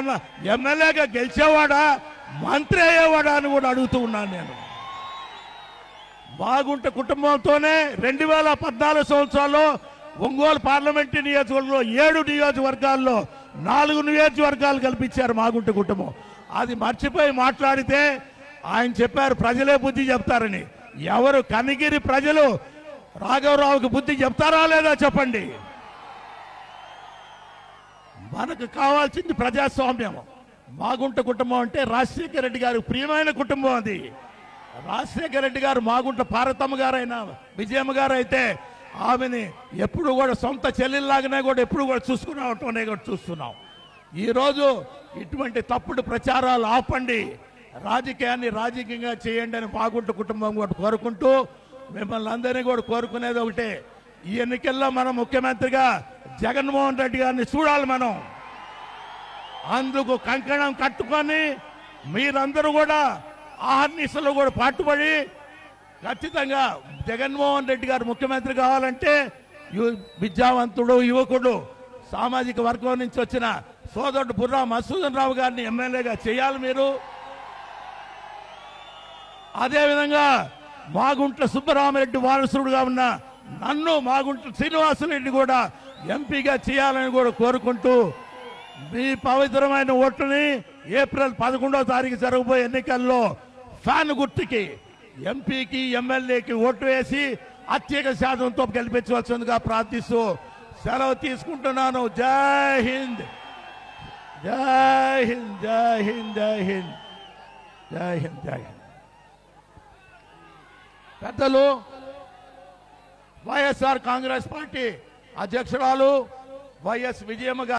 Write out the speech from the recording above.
ఏమన్నా ఎమ్మెల్యేగా గెలిచేవాడా మంత్రి అయ్యేవాడా అని కూడా అడుగుతూ ఉన్నాను నేను బాగుంట కుటుంబంతోనే రెండు వేల పద్నాలుగు సంవత్సరాల్లో ఒంగోలు పార్లమెంటు నియోజకవర్గంలో ఏడు నియోజకవర్గాల్లో నాలుగు నియోజకవర్గాలు కల్పించారు మాగుంట కుటుంబం అది మర్చిపోయి మాట్లాడితే ఆయన చెప్పారు ప్రజలే బుద్ధి చెప్తారని ఎవరు కనిగిరి ప్రజలు రాఘవరావుకి బుద్ధి చెప్తారా లేదా చెప్పండి మనకు కావాల్సింది ప్రజాస్వామ్యం మాగుంట కుటుంబం అంటే రాజశేఖర రెడ్డి గారి ప్రియమైన కుటుంబం అది రాజశేఖర రెడ్డి గారు మాగుంట పార్వతమ్మ గారైనా విజయమ్మ గారు అయితే ఆమెని ఎప్పుడు కూడా సొంత చెల్లెల్లాగానే కూడా ఎప్పుడు కూడా చూసుకున్నాం కూడా చూస్తున్నాం ఈరోజు ఇటువంటి తప్పుడు ప్రచారాలు ఆపండి రాజకీయాన్ని రాజకీయంగా చేయండి అని మాగుంట కుటుంబం కూడా కోరుకుంటూ మిమ్మల్ని అందరినీ కూడా కోరుకునేది ఒకటే ఈ ఎన్నికల్లో మనం ముఖ్యమంత్రిగా జగన్మోహన్ రెడ్డి గారిని చూడాలి మనం అందుకు కంకణం కట్టుకొని మీరందరూ కూడా ఆహర్నిశలు కూడా పట్టుబడి ఖచ్చితంగా జగన్మోహన్ రెడ్డి గారు ముఖ్యమంత్రి కావాలంటే యు- విద్యావంతుడు యువకుడు సామాజిక వర్గం నుంచి వచ్చిన సోదరుడు బుర్రా మసూదన్ రావు గారిని ఎమ్మెల్యేగా చేయాలి మీరు అదేవిధంగా మాగుంట్ల సుబ్బరామరెడ్డి వారసుడుగా ఉన్న నన్ను మాగుంట్ల శ్రీనివాసరెడ్డి కూడా ఎంపీగా చేయాలని కూడా కోరుకుంటూ మీ పవిత్రమైన ఓట్లని ఏప్రిల్ పదకొండవ తారీఖు జరగబోయే ఎన్నికల్లో ఫ్యాన్ గుర్తుకి ఎంపీకి ఎమ్మెల్యేకి ఓటు వేసి అత్యధిక శాతంతో గెలిపించవలసిందిగా ప్రార్థిస్తూ సెలవు తీసుకుంటున్నాను జై హింద్ జై హింద్ జై హింద్ జై హింద్ జై హింద్ జై హింద్ పెద్దలు వైఎస్ఆర్ కాంగ్రెస్ పార్టీ అధ్యక్షురాలు వైఎస్ విజయమ్మ గారు